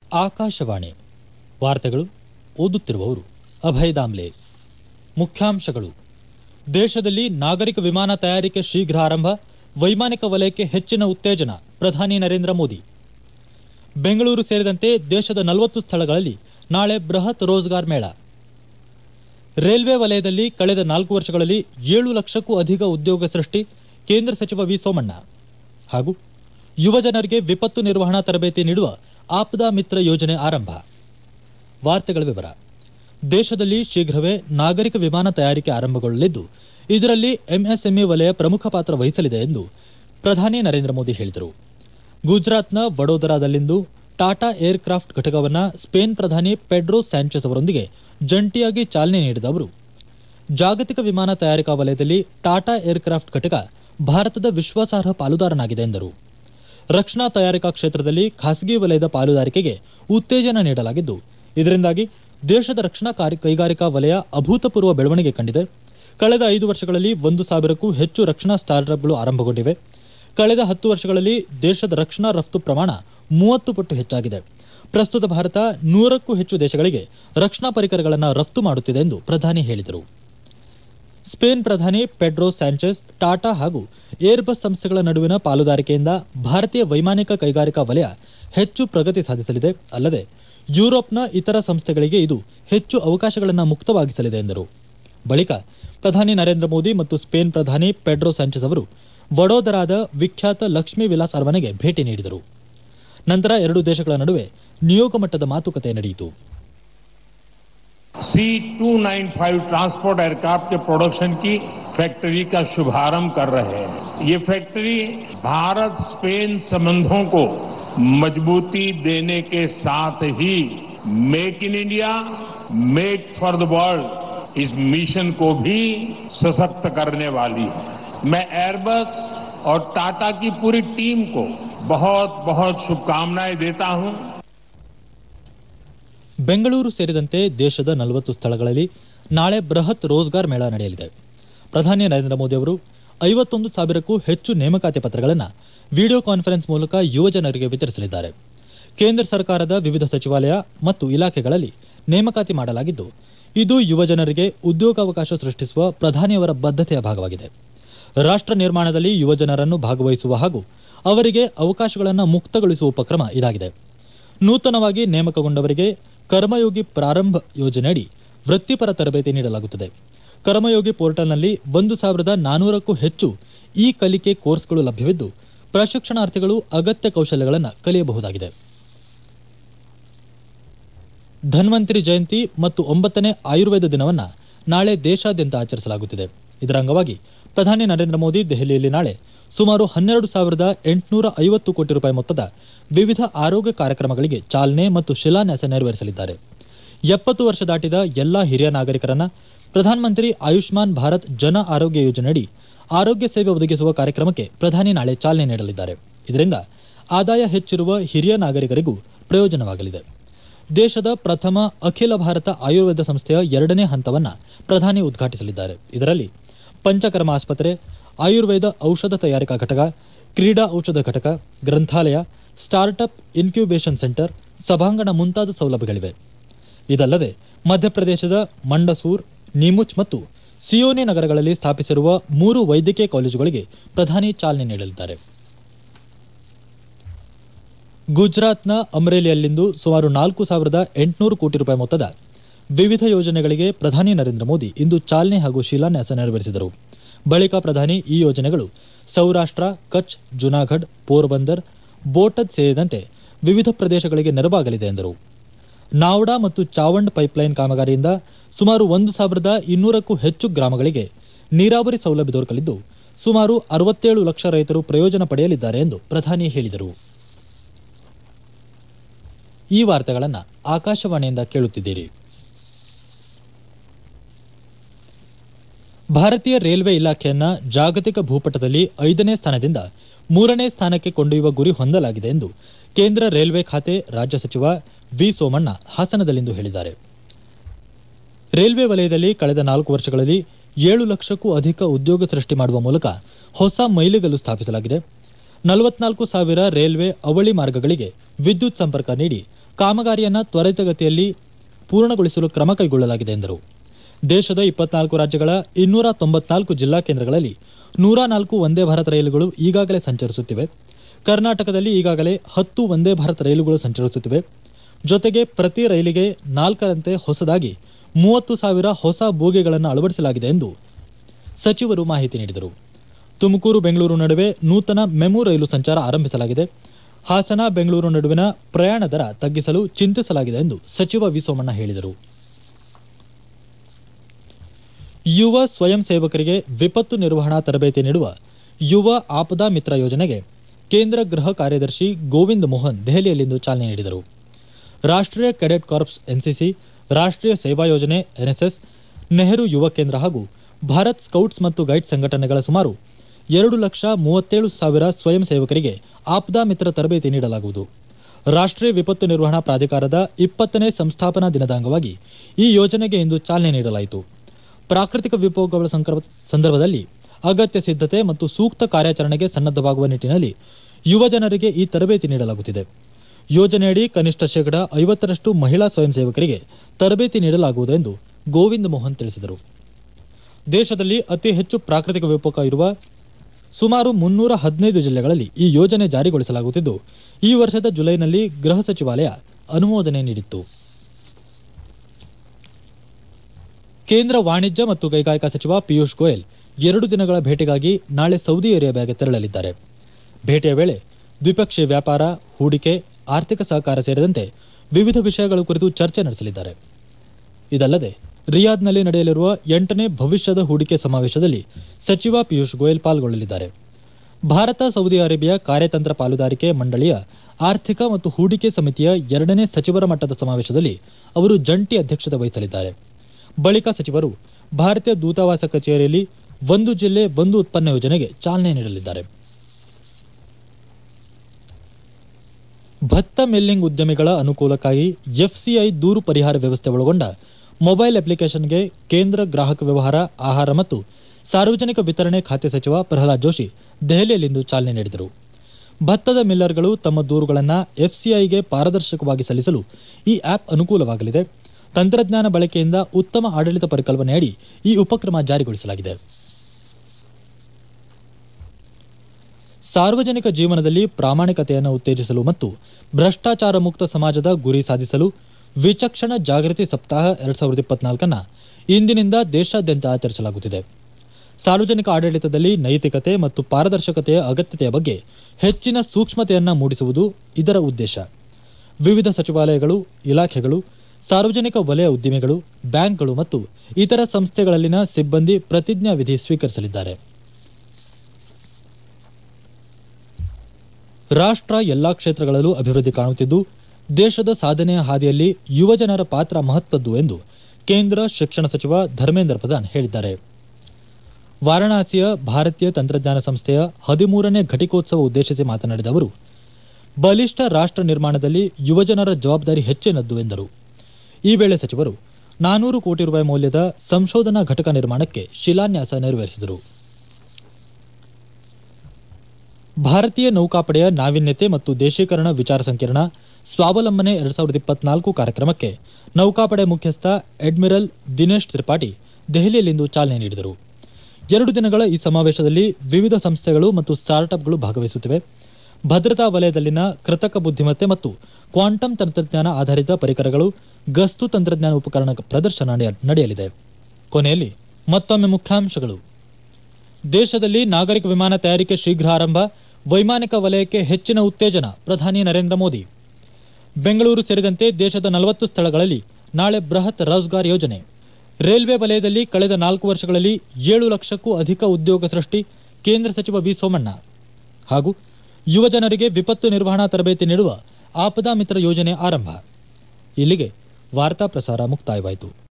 ಆಕಾಶವಾಣಿ ವಾರ್ತೆಗಳು ಓದುತ್ತಿರುವವರು ಅಭಯ್ ದಾಮ್ಲೆ ಮುಖ್ಯಾಂಶಗಳು ದೇಶದಲ್ಲಿ ನಾಗರಿಕ ವಿಮಾನ ತಯಾರಿಕೆ ಶೀಘ್ರ ಆರಂಭ ವೈಮಾನಿಕ ವಲಯಕ್ಕೆ ಹೆಚ್ಚಿನ ಉತ್ತೇಜನ ಪ್ರಧಾನಿ ನರೇಂದ್ರ ಮೋದಿ ಬೆಂಗಳೂರು ಸೇರಿದಂತೆ ದೇಶದ ನಲವತ್ತು ಸ್ಥಳಗಳಲ್ಲಿ ನಾಳೆ ಬೃಹತ್ ರೋಜ್ಗಾರ್ ಮೇಳ ರೈಲ್ವೆ ವಲಯದಲ್ಲಿ ಕಳೆದ ನಾಲ್ಕು ವರ್ಷಗಳಲ್ಲಿ ಏಳು ಲಕ್ಷಕ್ಕೂ ಅಧಿಕ ಉದ್ಯೋಗ ಸೃಷ್ಟಿ ಕೇಂದ್ರ ಸಚಿವ ವಿ ಸೋಮಣ್ಣ ಹಾಗೂ ಯುವ ಜನರಿಗೆ ವಿಪತ್ತು ನಿರ್ವಹಣಾ ತರಬೇತಿ ನೀಡುವ ಆಪದಾ ಮಿತ್ರ ಯೋಜನೆ ಆರಂಭ ವಾರ್ತೆಗಳ ವಿವರ ದೇಶದಲ್ಲಿ ಶೀಘ್ರವೇ ನಾಗರಿಕ ವಿಮಾನ ತಯಾರಿಕೆ ಆರಂಭಗೊಳ್ಳಲಿದ್ದು ಇದರಲ್ಲಿ ಎಂಎಸ್ಎಂಇ ವಲಯ ಪ್ರಮುಖ ಪಾತ್ರ ವಹಿಸಲಿದೆ ಎಂದು ಪ್ರಧಾನಿ ನರೇಂದ್ರ ಮೋದಿ ಹೇಳಿದರು ಗುಜರಾತ್ನ ವಡೋದರಾದಲ್ಲಿಂದು ಟಾಟಾ ಏರ್ ಕ್ರಾಫ್ಟ್ ಘಟಕವನ್ನ ಸ್ಪೇನ್ ಪ್ರಧಾನಿ ಪೆಡ್ರೋ ಸ್ಯಾಂಚೆಸ್ ಅವರೊಂದಿಗೆ ಜಂಟಿಯಾಗಿ ಚಾಲನೆ ನೀಡಿದ ಅವರು ಜಾಗತಿಕ ವಿಮಾನ ತಯಾರಿಕಾ ವಲಯದಲ್ಲಿ ಟಾಟಾ ಏರ್ ಕ್ರಾಫ್ಟ್ ಘಟಕ ಭಾರತದ ವಿಶ್ವಾಸಾರ್ಹ ಪಾಲುದಾರನಾಗಿದೆ ಎಂದರು ರಕ್ಷಣಾ ತಯಾರಿಕಾ ಕ್ಷೇತ್ರದಲ್ಲಿ ಖಾಸಗಿ ವಲಯದ ಪಾಲುದಾರಿಕೆಗೆ ಉತ್ತೇಜನ ನೀಡಲಾಗಿದ್ದು ಇದರಿಂದಾಗಿ ದೇಶದ ರಕ್ಷಣಾ ಕಾರ್ಯ- ಕೈಗಾರಿಕಾ ವಲಯ ಅಭೂತಪೂರ್ವ ಬೆಳವಣಿಗೆ ಕಂಡಿದೆ ಕಳೆದ ಐದು ವರ್ಷಗಳಲ್ಲಿ ಒಂದು ಸಾವಿರಕ್ಕೂ ಹೆಚ್ಚು ರಕ್ಷಣಾ ಸ್ಟಾರ್ಟ್ಅಪ್ಗಳು ಆರಂಭಗೊಂಡಿವೆ ಕಳೆದ ಹತ್ತು ವರ್ಷಗಳಲ್ಲಿ ದೇಶದ ರಕ್ಷಣಾ ರಫ್ತು ಪ್ರಮಾಣ ಮೂವತ್ತು ಪಟ್ಟು ಹೆಚ್ಚಾಗಿದೆ ಪ್ರಸ್ತುತ ಭಾರತ ನೂರಕ್ಕೂ ಹೆಚ್ಚು ದೇಶಗಳಿಗೆ ರಕ್ಷಣಾ ಪರಿಕರಗಳನ್ನು ರಫ್ತು ಮಾಡುತ್ತಿದೆ ಎಂದು ಪ್ರಧಾನಿ ಹೇಳಿದರು ಸ್ಪೇನ್ ಪ್ರಧಾನಿ ಪೆಡ್ರೋ ಸ್ಯಾಂಚೆಸ್ ಟಾಟಾ ಹಾಗೂ ಏರ್ಬಸ್ ಸಂಸ್ಥೆಗಳ ನಡುವಿನ ಪಾಲುದಾರಿಕೆಯಿಂದ ಭಾರತೀಯ ವೈಮಾನಿಕ ಕೈಗಾರಿಕಾ ವಲಯ ಹೆಚ್ಚು ಪ್ರಗತಿ ಸಾಧಿಸಲಿದೆ ಅಲ್ಲದೆ ಯುರೋಪ್ನ ಇತರ ಸಂಸ್ಥೆಗಳಿಗೆ ಇದು ಹೆಚ್ಚು ಅವಕಾಶಗಳನ್ನು ಮುಕ್ತವಾಗಿಸಲಿದೆ ಎಂದರು ಬಳಿಕ ಪ್ರಧಾನಿ ನರೇಂದ್ರ ಮೋದಿ ಮತ್ತು ಸ್ಪೇನ್ ಪ್ರಧಾನಿ ಪೆಡ್ರೋ ಸ್ಯಾಂಚೆಸ್ ಅವರು ವಡೋದರಾದ ವಿಖ್ಯಾತ ಲಕ್ಷ್ಮೀ ವಿಲಾಸ್ ಅರಮನೆಗೆ ಭೇಟಿ ನೀಡಿದರು ನಂತರ ಎರಡೂ ದೇಶಗಳ ನಡುವೆ ನಿಯೋಗ ಮಟ್ಟದ ಮಾತುಕತೆ ನಡೆಯಿತು C two nine five transport aircraft के प्रोडक्शन की फैक्ट्री का शुभारंभ कर रहे हैं ये फैक्ट्री भारत स्पेन संबंधों को मजबूती देने के साथ ही make in India make for the world इस मिशन को भी सशक्त करने वाली है मैं एयरबस और टाटा की पूरी टीम को बहुत बहुत शुभकामनाएं देता हूं ಬೆಂಗಳೂರು ಸೇರಿದಂತೆ ದೇಶದ ನಲವತ್ತು ಸ್ಥಳಗಳಲ್ಲಿ ನಾಳೆ ಬೃಹತ್ ರೋಜ್ಗಾರ್ ಮೇಳ ನಡೆಯಲಿದೆ ಪ್ರಧಾನಿ ನರೇಂದ್ರ ಮೋದಿ ಅವರು ಐವತ್ತೊಂದು ಸಾವಿರಕ್ಕೂ ಹೆಚ್ಚು ನೇಮಕಾತಿ ಪತ್ರಗಳನ್ನು ವಿಡಿಯೋ ಕಾನ್ಫರೆನ್ಸ್ ಮೂಲಕ ಯುವಜನರಿಗೆ ವಿತರಿಸಲಿದ್ದಾರೆ ಕೇಂದ್ರ ಸರ್ಕಾರದ ವಿವಿಧ ಸಚಿವಾಲಯ ಮತ್ತು ಇಲಾಖೆಗಳಲ್ಲಿ ನೇಮಕಾತಿ ಮಾಡಲಾಗಿದ್ದು ಇದು ಯುವಜನರಿಗೆ ಉದ್ಯೋಗಾವಕಾಶ ಸೃಷ್ಟಿಸುವ ಪ್ರಧಾನಿಯವರ ಬದ್ಧತೆಯ ಭಾಗವಾಗಿದೆ ರಾಷ್ಟ್ರ ನಿರ್ಮಾಣದಲ್ಲಿ ಯುವಜನರನ್ನು ಭಾಗವಹಿಸುವ ಹಾಗೂ ಅವರಿಗೆ ಅವಕಾಶಗಳನ್ನು ಮುಕ್ತಗೊಳಿಸುವ ಉಪಕ್ರಮ ಇದಾಗಿದೆ ನೂತನವಾಗಿ ನೇಮಕಗೊಂಡವರಿಗೆ ಕರ್ಮಯೋಗಿ ಪ್ರಾರಂಭ ಯೋಜನೆಯಡಿ ವೃತ್ತಿಪರ ತರಬೇತಿ ನೀಡಲಾಗುತ್ತದೆ ಕರ್ಮಯೋಗಿ ಪೋರ್ಟಲ್ನಲ್ಲಿ ಒಂದು ಸಾವಿರದ ನಾನೂರಕ್ಕೂ ಹೆಚ್ಚು ಇ ಕಲಿಕೆ ಕೋರ್ಸ್ಗಳು ಲಭ್ಯವಿದ್ದು ಪ್ರಶಿಕ್ಷಣಾರ್ಥಿಗಳು ಅಗತ್ಯ ಕೌಶಲ್ಯಗಳನ್ನು ಕಲಿಯಬಹುದಾಗಿದೆ ಧನ್ವಂತರಿ ಜಯಂತಿ ಮತ್ತು ಒಂಬತ್ತನೇ ಆಯುರ್ವೇದ ದಿನವನ್ನ ನಾಳೆ ದೇಶಾದ್ಯಂತ ಆಚರಿಸಲಾಗುತ್ತಿದೆ ಇದರ ಅಂಗವಾಗಿ ಪ್ರಧಾನಿ ನರೇಂದ್ರ ಮೋದಿ ದೆಹಲಿಯಲ್ಲಿ ನಾಳೆ ಸುಮಾರು ಹನ್ನೆರಡು ಸಾವಿರದ ಎಂಟುನೂರ ಐವತ್ತು ಕೋಟಿ ರೂಪಾಯಿ ಮೊತ್ತದ ವಿವಿಧ ಆರೋಗ್ಯ ಕಾರ್ಯಕ್ರಮಗಳಿಗೆ ಚಾಲನೆ ಮತ್ತು ಶಿಲಾನ್ಯಾಸ ನೆರವೇರಿಸಲಿದ್ದಾರೆ ಎಪ್ಪತ್ತು ವರ್ಷ ದಾಟಿದ ಎಲ್ಲಾ ಹಿರಿಯ ನಾಗರಿಕರನ್ನ ಪ್ರಧಾನಮಂತ್ರಿ ಆಯುಷ್ಮಾನ್ ಭಾರತ್ ಜನ ಆರೋಗ್ಯ ಯೋಜನೆಯಡಿ ಆರೋಗ್ಯ ಸೇವೆ ಒದಗಿಸುವ ಕಾರ್ಯಕ್ರಮಕ್ಕೆ ಪ್ರಧಾನಿ ನಾಳೆ ಚಾಲನೆ ನೀಡಲಿದ್ದಾರೆ ಇದರಿಂದ ಆದಾಯ ಹೆಚ್ಚಿರುವ ಹಿರಿಯ ನಾಗರಿಕರಿಗೂ ಪ್ರಯೋಜನವಾಗಲಿದೆ ದೇಶದ ಪ್ರಥಮ ಅಖಿಲ ಭಾರತ ಆಯುರ್ವೇದ ಸಂಸ್ಥೆಯ ಎರಡನೇ ಹಂತವನ್ನ ಪ್ರಧಾನಿ ಉದ್ಘಾಟಿಸಲಿದ್ದಾರೆ ಇದರಲ್ಲಿ ಪಂಚಕರ್ಮ ಆಸ್ಪತ್ರೆ ಆಯುರ್ವೇದ ಔಷಧ ತಯಾರಿಕಾ ಘಟಕ ಕ್ರೀಡಾ ಔಷಧ ಘಟಕ ಗ್ರಂಥಾಲಯ ಸ್ಟಾರ್ಟ್ಅಪ್ ಇನ್ಕ್ಯುಬೇಷನ್ ಸೆಂಟರ್ ಸಭಾಂಗಣ ಮುಂತಾದ ಸೌಲಭ್ಯಗಳಿವೆ ಇದಲ್ಲದೆ ಮಧ್ಯಪ್ರದೇಶದ ಮಂಡಸೂರ್ ನೀಮುಚ್ ಮತ್ತು ಸಿಯೋನಿ ನಗರಗಳಲ್ಲಿ ಸ್ಥಾಪಿಸಿರುವ ಮೂರು ವೈದ್ಯಕೀಯ ಕಾಲೇಜುಗಳಿಗೆ ಪ್ರಧಾನಿ ಚಾಲನೆ ನೀಡಲಿದ್ದಾರೆ ಗುಜರಾತ್ನ ಅಮ್ರೇಲಿಯಲ್ಲಿಂದು ಸುಮಾರು ನಾಲ್ಕು ಸಾವಿರದ ಎಂಟುನೂರು ಕೋಟಿ ರೂಪಾಯಿ ಮೊತ್ತದ ವಿವಿಧ ಯೋಜನೆಗಳಿಗೆ ಪ್ರಧಾನಿ ನರೇಂದ್ರ ಮೋದಿ ಇಂದು ಚಾಲನೆ ಹಾಗೂ ಶಿಲಾನ್ಯಾಸ ನೆರವೇರಿಸಿದರು ಬಳಿಕ ಪ್ರಧಾನಿ ಈ ಯೋಜನೆಗಳು ಸೌರಾಷ್ಟ್ರ ಕಚ್ ಜುನಾಗಢ್ ಪೋರ್ಬಂದರ್ ಬೋಟದ್ ಸೇರಿದಂತೆ ವಿವಿಧ ಪ್ರದೇಶಗಳಿಗೆ ನೆರವಾಗಲಿದೆ ಎಂದರು ನಾವ್ಡಾ ಮತ್ತು ಚಾವಂಡ್ ಪೈಪ್ಲೈನ್ ಕಾಮಗಾರಿಯಿಂದ ಸುಮಾರು ಒಂದು ಸಾವಿರದ ಇನ್ನೂರಕ್ಕೂ ಹೆಚ್ಚು ಗ್ರಾಮಗಳಿಗೆ ನೀರಾವರಿ ಸೌಲಭ್ಯ ದೊರಕಲಿದ್ದು ಸುಮಾರು ಅರವತ್ತೇಳು ಲಕ್ಷ ರೈತರು ಪ್ರಯೋಜನ ಪಡೆಯಲಿದ್ದಾರೆ ಎಂದು ಪ್ರಧಾನಿ ಹೇಳಿದರು ಈ ವಾರ್ತೆಗಳನ್ನು ಆಕಾಶವಾಣಿಯಿಂದ ಕೇಳುತ್ತಿದ್ದೀರಿ ಭಾರತೀಯ ರೈಲ್ವೆ ಇಲಾಖೆಯನ್ನ ಜಾಗತಿಕ ಭೂಪಟದಲ್ಲಿ ಐದನೇ ಸ್ಥಾನದಿಂದ ಮೂರನೇ ಸ್ಥಾನಕ್ಕೆ ಕೊಂಡೊಯ್ಯುವ ಗುರಿ ಹೊಂದಲಾಗಿದೆ ಎಂದು ಕೇಂದ್ರ ರೈಲ್ವೆ ಖಾತೆ ರಾಜ್ಯ ಸಚಿವ ವಿ ಸೋಮಣ್ಣ ಹಾಸನದಲ್ಲಿಂದು ಹೇಳಿದ್ದಾರೆ ರೈಲ್ವೆ ವಲಯದಲ್ಲಿ ಕಳೆದ ನಾಲ್ಕು ವರ್ಷಗಳಲ್ಲಿ ಏಳು ಲಕ್ಷಕ್ಕೂ ಅಧಿಕ ಉದ್ಯೋಗ ಸೃಷ್ಟಿ ಮಾಡುವ ಮೂಲಕ ಹೊಸ ಮೈಲಿಗಲ್ಲು ಸ್ಥಾಪಿಸಲಾಗಿದೆ ನಲವತ್ನಾಲ್ಕು ಸಾವಿರ ರೈಲ್ವೆ ಅವಳಿ ಮಾರ್ಗಗಳಿಗೆ ವಿದ್ಯುತ್ ಸಂಪರ್ಕ ನೀಡಿ ಕಾಮಗಾರಿಯನ್ನು ತ್ವರಿತಗತಿಯಲ್ಲಿ ಪೂರ್ಣಗೊಳಿಸಲು ಕ್ರಮ ಕೈಗೊಳ್ಳಲಾಗಿದೆ ಎಂದರು ದೇಶದ ಇಪ್ಪತ್ನಾಲ್ಕು ರಾಜ್ಯಗಳ ಇನ್ನೂರ ತೊಂಬತ್ನಾಲ್ಕು ಜಿಲ್ಲಾ ಕೇಂದ್ರಗಳಲ್ಲಿ ನೂರ ನಾಲ್ಕು ವಂದೇ ಭಾರತ್ ರೈಲುಗಳು ಈಗಾಗಲೇ ಸಂಚರಿಸುತ್ತಿವೆ ಕರ್ನಾಟಕದಲ್ಲಿ ಈಗಾಗಲೇ ಹತ್ತು ವಂದೇ ಭಾರತ್ ರೈಲುಗಳು ಸಂಚರಿಸುತ್ತಿವೆ ಜೊತೆಗೆ ಪ್ರತಿ ರೈಲಿಗೆ ನಾಲ್ಕರಂತೆ ಹೊಸದಾಗಿ ಮೂವತ್ತು ಸಾವಿರ ಹೊಸ ಬೋಗಿಗಳನ್ನು ಅಳವಡಿಸಲಾಗಿದೆ ಎಂದು ಸಚಿವರು ಮಾಹಿತಿ ನೀಡಿದರು ತುಮಕೂರು ಬೆಂಗಳೂರು ನಡುವೆ ನೂತನ ಮೆಮು ರೈಲು ಸಂಚಾರ ಆರಂಭಿಸಲಾಗಿದೆ ಹಾಸನ ಬೆಂಗಳೂರು ನಡುವಿನ ಪ್ರಯಾಣ ದರ ತಗ್ಗಿಸಲು ಚಿಂತಿಸಲಾಗಿದೆ ಎಂದು ಸಚಿವ ವಿ ಸೋಮಣ್ಣ ಹೇಳಿದರು ಯುವ ಸ್ವಯಂ ಸೇವಕರಿಗೆ ವಿಪತ್ತು ನಿರ್ವಹಣಾ ತರಬೇತಿ ನೀಡುವ ಯುವ ಆಪದಾ ಮಿತ್ರ ಯೋಜನೆಗೆ ಕೇಂದ್ರ ಗೃಹ ಕಾರ್ಯದರ್ಶಿ ಗೋವಿಂದ್ ಮೋಹನ್ ದೆಹಲಿಯಲ್ಲಿಂದು ಚಾಲನೆ ನೀಡಿದರು ರಾಷ್ಟ್ರೀಯ ಕೆಡೆಟ್ ಕಾರ್ಪ್ಸ್ ಎನ್ಸಿಸಿ ರಾಷ್ಟ್ರೀಯ ಸೇವಾ ಯೋಜನೆ ಎನ್ಎಸ್ಎಸ್ ನೆಹರು ಯುವ ಕೇಂದ್ರ ಹಾಗೂ ಭಾರತ್ ಸ್ಕೌಟ್ಸ್ ಮತ್ತು ಗೈಡ್ ಸಂಘಟನೆಗಳ ಸುಮಾರು ಎರಡು ಲಕ್ಷ ಮೂವತ್ತೇಳು ಸಾವಿರ ಸ್ವಯಂ ಸೇವಕರಿಗೆ ಆಪದಾ ಮಿತ್ರ ತರಬೇತಿ ನೀಡಲಾಗುವುದು ರಾಷ್ಟ್ರೀಯ ವಿಪತ್ತು ನಿರ್ವಹಣಾ ಪ್ರಾಧಿಕಾರದ ಇಪ್ಪತ್ತನೇ ಸಂಸ್ಥಾಪನಾ ದಿನದ ಅಂಗವಾಗಿ ಈ ಯೋಜನೆಗೆ ಇಂದು ಚಾಲನೆ ನೀಡಲಾಯಿತು ಪ್ರಾಕೃತಿಕ ವಿಕೋಪಗಳ ಸಂಕ್ರ- ಸಂದರ್ಭದಲ್ಲಿ ಅಗತ್ಯ ಸಿದ್ಧತೆ ಮತ್ತು ಸೂಕ್ತ ಕಾರ್ಯಾಚರಣೆಗೆ ಸನ್ನದ್ಧವಾಗುವ ನಿಟ್ಟಿನಲ್ಲಿ ಯುವ ಜನರಿಗೆ ಈ ತರಬೇತಿ ನೀಡಲಾಗುತ್ತಿದೆ ಯೋಜನೆಯಡಿ ಕನಿಷ್ಠ ಶೇಕಡ ಐವತ್ತರಷ್ಟು ಮಹಿಳಾ ಸ್ವಯಂ ಸೇವಕರಿಗೆ ತರಬೇತಿ ನೀಡಲಾಗುವುದು ಎಂದು ಗೋವಿಂದ್ ಮೋಹನ್ ತಿಳಿಸಿದರು ದೇಶದಲ್ಲಿ ಅತಿ ಹೆಚ್ಚು ಪ್ರಾಕೃತಿಕ ವಿಕೋಪ ಇರುವ ಸುಮಾರು ಮುನ್ನೂರ ಹದಿನೈದು ಜಿಲ್ಲೆಗಳಲ್ಲಿ ಈ ಯೋಜನೆ ಜಾರಿಗೊಳಿಸಲಾಗುತ್ತಿದ್ದು ಈ ವರ್ಷದ ಜುಲೈನಲ್ಲಿ ಗೃಹ ಸಚಿವಾಲಯ ಅನುಮೋದನೆ ನೀಡಿತ್ತು ಕೇಂದ್ರ ವಾಣಿಜ್ಯ ಮತ್ತು ಕೈಗಾರಿಕಾ ಸಚಿವ ಪಿಯೂಷ್ ಗೋಯಲ್ ಎರಡು ದಿನಗಳ ಭೇಟಿಗಾಗಿ ನಾಳೆ ಸೌದಿ ಅರೇಬಿಯಾಗೆ ತೆರಳಲಿದ್ದಾರೆ ಭೇಟಿಯ ವೇಳೆ ದ್ವಿಪಕ್ಷೀಯ ವ್ಯಾಪಾರ ಹೂಡಿಕೆ ಆರ್ಥಿಕ ಸಹಕಾರ ಸೇರಿದಂತೆ ವಿವಿಧ ವಿಷಯಗಳ ಕುರಿತು ಚರ್ಚೆ ನಡೆಸಲಿದ್ದಾರೆ ಇದಲ್ಲದೆ ರಿಯಾದ್ನಲ್ಲಿ ನಡೆಯಲಿರುವ ಎಂಟನೇ ಭವಿಷ್ಯದ ಹೂಡಿಕೆ ಸಮಾವೇಶದಲ್ಲಿ ಸಚಿವ ಪಿಯೂಷ್ ಗೋಯಲ್ ಪಾಲ್ಗೊಳ್ಳಲಿದ್ದಾರೆ ಭಾರತ ಸೌದಿ ಅರೇಬಿಯಾ ಕಾರ್ಯತಂತ್ರ ಪಾಲುದಾರಿಕೆ ಮಂಡಳಿಯ ಆರ್ಥಿಕ ಮತ್ತು ಹೂಡಿಕೆ ಸಮಿತಿಯ ಎರಡನೇ ಸಚಿವರ ಮಟ್ಟದ ಸಮಾವೇಶದಲ್ಲಿ ಅವರು ಜಂಟಿ ಅಧ್ಯಕ್ಷತೆ ವಹಿಸಲಿದ್ದಾರೆ ಬಳಿಕ ಸಚಿವರು ಭಾರತೀಯ ದೂತಾವಾಸ ಕಚೇರಿಯಲ್ಲಿ ಒಂದು ಜಿಲ್ಲೆ ಒಂದು ಉತ್ಪನ್ನ ಯೋಜನೆಗೆ ಚಾಲನೆ ನೀಡಲಿದ್ದಾರೆ ಭತ್ತ ಮಿಲ್ಲಿಂಗ್ ಉದ್ಯಮಿಗಳ ಅನುಕೂಲಕ್ಕಾಗಿ ಎಫ್ಸಿಐ ದೂರು ಪರಿಹಾರ ವ್ಯವಸ್ಥೆ ಒಳಗೊಂಡ ಮೊಬೈಲ್ ಅಪ್ಲಿಕೇಶನ್ಗೆ ಕೇಂದ್ರ ಗ್ರಾಹಕ ವ್ಯವಹಾರ ಆಹಾರ ಮತ್ತು ಸಾರ್ವಜನಿಕ ವಿತರಣೆ ಖಾತೆ ಸಚಿವ ಪ್ರಹ್ಲಾದ್ ಜೋಶಿ ದೆಹಲಿಯಲ್ಲಿಂದು ಚಾಲನೆ ನೀಡಿದರು ಭತ್ತದ ಮಿಲ್ಲರ್ಗಳು ತಮ್ಮ ದೂರುಗಳನ್ನು ಎಫ್ಸಿಐಗೆ ಪಾರದರ್ಶಕವಾಗಿ ಸಲ್ಲಿಸಲು ಈ ಆಪ್ ಅನುಕೂಲವಾಗಲಿದೆ ತಂತ್ರಜ್ಞಾನ ಬಳಕೆಯಿಂದ ಉತ್ತಮ ಆಡಳಿತ ಪರಿಕಲ್ಪನೆಯಡಿ ಈ ಉಪಕ್ರಮ ಜಾರಿಗೊಳಿಸಲಾಗಿದೆ ಸಾರ್ವಜನಿಕ ಜೀವನದಲ್ಲಿ ಪ್ರಾಮಾಣಿಕತೆಯನ್ನು ಉತ್ತೇಜಿಸಲು ಮತ್ತು ಭ್ರಷ್ಟಾಚಾರ ಮುಕ್ತ ಸಮಾಜದ ಗುರಿ ಸಾಧಿಸಲು ವಿಚಕ್ಷಣ ಜಾಗೃತಿ ಸಪ್ತಾಹ ಎರಡ್ ಸಾವಿರದ ಇಪ್ಪತ್ನಾಲ್ಕನ್ನ ಇಂದಿನಿಂದ ದೇಶಾದ್ಯಂತ ಆಚರಿಸಲಾಗುತ್ತಿದೆ ಸಾರ್ವಜನಿಕ ಆಡಳಿತದಲ್ಲಿ ನೈತಿಕತೆ ಮತ್ತು ಪಾರದರ್ಶಕತೆಯ ಅಗತ್ಯತೆಯ ಬಗ್ಗೆ ಹೆಚ್ಚಿನ ಸೂಕ್ಷ್ಮತೆಯನ್ನ ಮೂಡಿಸುವುದು ಇದರ ಉದ್ದೇಶ ವಿವಿಧ ಸಚಿವಾಲಯಗಳು ಇಲಾಖೆಗಳು ಸಾರ್ವಜನಿಕ ವಲಯ ಉದ್ದಿಮೆಗಳು ಬ್ಯಾಂಕ್ಗಳು ಮತ್ತು ಇತರ ಸಂಸ್ಥೆಗಳಲ್ಲಿನ ಸಿಬ್ಬಂದಿ ಪ್ರತಿಜ್ಞಾ ವಿಧಿ ಸ್ವೀಕರಿಸಲಿದ್ದಾರೆ ರಾಷ್ಟ್ರ ಎಲ್ಲಾ ಕ್ಷೇತ್ರಗಳಲ್ಲೂ ಅಭಿವೃದ್ಧಿ ಕಾಣುತ್ತಿದ್ದು ದೇಶದ ಸಾಧನೆಯ ಹಾದಿಯಲ್ಲಿ ಯುವಜನರ ಪಾತ್ರ ಮಹತ್ವದ್ದು ಎಂದು ಕೇಂದ್ರ ಶಿಕ್ಷಣ ಸಚಿವ ಧರ್ಮೇಂದ್ರ ಪ್ರಧಾನ್ ಹೇಳಿದ್ದಾರೆ ವಾರಣಾಸಿಯ ಭಾರತೀಯ ತಂತ್ರಜ್ಞಾನ ಸಂಸ್ಥೆಯ ಹದಿಮೂರನೇ ಘಟಿಕೋತ್ಸವ ಉದ್ದೇಶಿಸಿ ಮಾತನಾಡಿದ ಅವರು ಬಲಿಷ್ಠ ರಾಷ್ಟ್ರ ನಿರ್ಮಾಣದಲ್ಲಿ ಯುವಜನರ ಜವಾಬ್ದಾರಿ ಹೆಚ್ಚಿನದ್ದು ಎಂದರು ಈ ವೇಳೆ ಸಚಿವರು ನಾನೂರು ಕೋಟಿ ರೂಪಾಯಿ ಮೌಲ್ಯದ ಸಂಶೋಧನಾ ಘಟಕ ನಿರ್ಮಾಣಕ್ಕೆ ಶಿಲಾನ್ಯಾಸ ನೆರವೇರಿಸಿದರು ಭಾರತೀಯ ನೌಕಾಪಡೆಯ ನಾವೀನ್ಯತೆ ಮತ್ತು ದೇಶೀಕರಣ ವಿಚಾರ ಸಂಕಿರಣ ಸ್ವಾವಲಂಬನೆ ಎರಡ್ ಸಾವಿರದ ಇಪ್ಪತ್ನಾಲ್ಕು ಕಾರ್ಯಕ್ರಮಕ್ಕೆ ನೌಕಾಪಡೆ ಮುಖ್ಯಸ್ಥ ಅಡ್ಮಿರಲ್ ದಿನೇಶ್ ತ್ರಿಪಾಠಿ ದೆಹಲಿಯಲ್ಲಿಂದು ಚಾಲನೆ ನೀಡಿದರು ಎರಡು ದಿನಗಳ ಈ ಸಮಾವೇಶದಲ್ಲಿ ವಿವಿಧ ಸಂಸ್ಥೆಗಳು ಮತ್ತು ಸ್ಟಾರ್ಟ್ಅಪ್ಗಳು ಭಾಗವಹಿಸುತ್ತಿವೆ ಭದ್ರತಾ ವಲಯದಲ್ಲಿನ ಕೃತಕ ಬುದ್ಧಿಮತ್ತೆ ಮತ್ತು ಕ್ವಾಂಟಮ್ ತಂತ್ರಜ್ಞಾನ ಆಧಾರಿತ ಪರಿಕರಗಳು ಗಸ್ತು ತಂತ್ರಜ್ಞಾನ ಉಪಕರಣ ಪ್ರದರ್ಶನ ನಡೆಯ- ನಡೆಯಲಿದೆ ಕೊನೆಯಲ್ಲಿ ಮತ್ತೊಮ್ಮೆ ಮುಖ್ಯಾಂಶಗಳು ದೇಶದಲ್ಲಿ ನಾಗರಿಕ ವಿಮಾನ ತಯಾರಿಕೆ ಶೀಘ್ರ ಆರಂಭ ವೈಮಾನಿಕ ವಲಯಕ್ಕೆ ಹೆಚ್ಚಿನ ಉತ್ತೇಜನ ಪ್ರಧಾನಿ ನರೇಂದ್ರ ಮೋದಿ ಬೆಂಗಳೂರು ಸೇರಿದಂತೆ ದೇಶದ ನಲವತ್ತು ಸ್ಥಳಗಳಲ್ಲಿ ನಾಳೆ ಬೃಹತ್ ರೋಜ್ಗಾರ್ ಯೋಜನೆ ರೈಲ್ವೆ ವಲಯದಲ್ಲಿ ಕಳೆದ ನಾಲ್ಕು ವರ್ಷಗಳಲ್ಲಿ ಏಳು ಲಕ್ಷಕ್ಕೂ ಅಧಿಕ ಉದ್ಯೋಗ ಸೃಷ್ಟಿ ಕೇಂದ್ರ ಸಚಿವ ವಿ ಸೋಮಣ್ಣ ಹಾಗೂ ಯುವಜನರಿಗೆ ವಿಪತ್ತು ನಿರ್ವಹಣಾ ತರಬೇತಿ ನೀಡುವ ಆಪದಾ ಮಿತ್ರ ಯೋಜನೆ ಆರಂಭ ಇಲ್ಲಿಗೆ ವಾರ್ತಾ ಪ್ರಸಾರ ಮುಕ್ತಾಯವಾಯಿತು